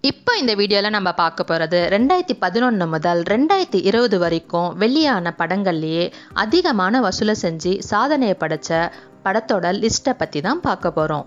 இப்போ இந்த வீடியோவில் நம்ம பார்க்க போகிறது ரெண்டாயிரத்தி பதினொன்று முதல் ரெண்டாயிரத்தி இருபது வரைக்கும் வெளியான படங்கள்லேயே அதிகமான வசூலை செஞ்சு சாதனையை படைச்ச படத்தோட லிஸ்ட்டை பற்றி தான் பார்க்க போகிறோம்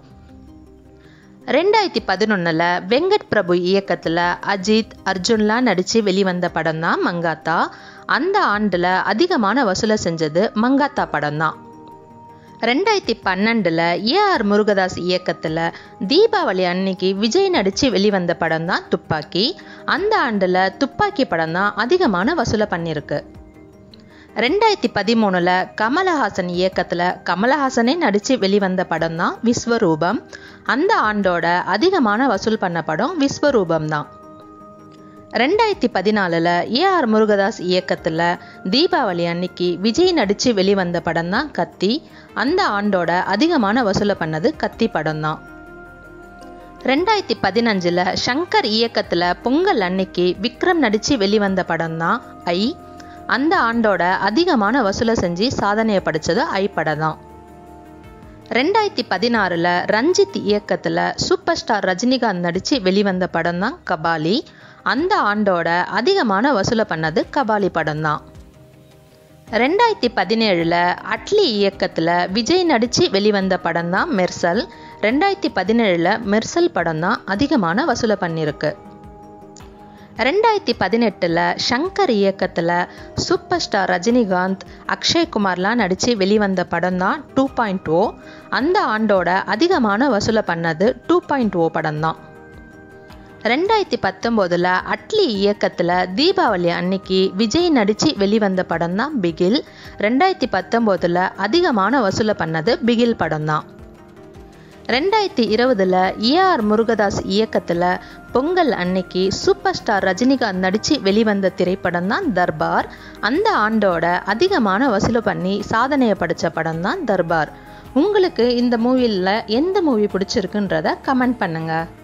ரெண்டாயிரத்தி பதினொன்றில் வெங்கட் பிரபு இயக்கத்தில் அஜித் அர்ஜுன்லாம் நடித்து வெளிவந்த படம் தான் மங்காத்தா அந்த ஆண்டில் அதிகமான வசூலை செஞ்சது மங்காத்தா படம் தான் ரெண்டாயிரத்தி பன்னெண்டில் ஏஆர் முருகதாஸ் இயக்கத்தில் தீபாவளி அன்னைக்கு விஜய் நடித்து வெளிவந்த படம் தான் துப்பாக்கி அந்த ஆண்டில் துப்பாக்கி படம் தான் அதிகமான வசூலை பண்ணியிருக்கு ரெண்டாயிரத்தி பதிமூணில் கமலஹாசன் இயக்கத்தில் கமலஹாசனே நடித்து வெளிவந்த படம் தான் விஸ்வரூபம் அந்த ஆண்டோட அதிகமான வசூல் பண்ண படம் விஸ்வரூபம் தான் ரெண்டாயிரத்தி பதினாலில் ஏஆர் முருகதாஸ் இயக்கத்தில் தீபாவளி அன்னைக்கு விஜய் நடித்து வெளிவந்த படம் தான் கத்தி அந்த ஆண்டோட அதிகமான வசூலை பண்ணது கத்தி படம் தான் ரெண்டாயிரத்தி பதினஞ்சில் சங்கர் இயக்கத்தில் பொங்கல் அன்னைக்கு விக்ரம் நடித்து வெளிவந்த படம் தான் ஐ அந்த ஆண்டோட அதிகமான வசூலை செஞ்சு சாதனையை படித்தது ஐ படம் தான் ரெண்டாயிரத்தி பதினாறில் ரஞ்சித் இயக்கத்தில் சூப்பர் ஸ்டார் ரஜினிகாந்த் நடித்து வெளிவந்த படம் தான் கபாலி அந்த ஆண்டோட அதிகமான வசூலை பண்ணது கபாலி படம் தான் ரெண்டாயிரத்தி பதினேழில் அட்லி இயக்கத்தில் விஜய் நடித்து வெளிவந்த படம் தான் மெர்சல் ரெண்டாயிரத்தி பதினேழில் மெர்சல் படம் தான் அதிகமான வசூலை பண்ணியிருக்கு ரெண்டாயிரத்தி பதினெட்டில் ஷங்கர் இயக்கத்தில் சூப்பர் ஸ்டார் ரஜினிகாந்த் அக்ஷய்குமார்லாம் நடித்து வெளிவந்த படம் தான் டூ பாயிண்ட் ஓ அந்த ஆண்டோட அதிகமான வசூலை பண்ணது டூ பாயிண்ட் ஓ படம் தான் ரெண்டாயிரத்தி பத்தொம்போதில் அட்லி இயக்கத்தில் தீபாவளி அன்னைக்கு விஜய் நடித்து வெளிவந்த படம் தான் பிகில் ரெண்டாயிரத்தி பத்தொம்போதில் அதிகமான வசூலை பண்ணது பிகில் படம் தான் ரெண்டாயிரத்தி இருபதில் ஏஆர் முருகதாஸ் இயக்கத்தில் பொங்கல் அன்னைக்கு சூப்பர் ஸ்டார் ரஜினிகாந்த் நடித்து வெளிவந்த திரைப்படம் தான் தர்பார் அந்த ஆண்டோட அதிகமான வசூல் பண்ணி சாதனையை படித்த படம் தான் தர்பார் உங்களுக்கு இந்த மூவியில் எந்த மூவி பிடிச்சிருக்குன்றத கமெண்ட் பண்ணுங்கள்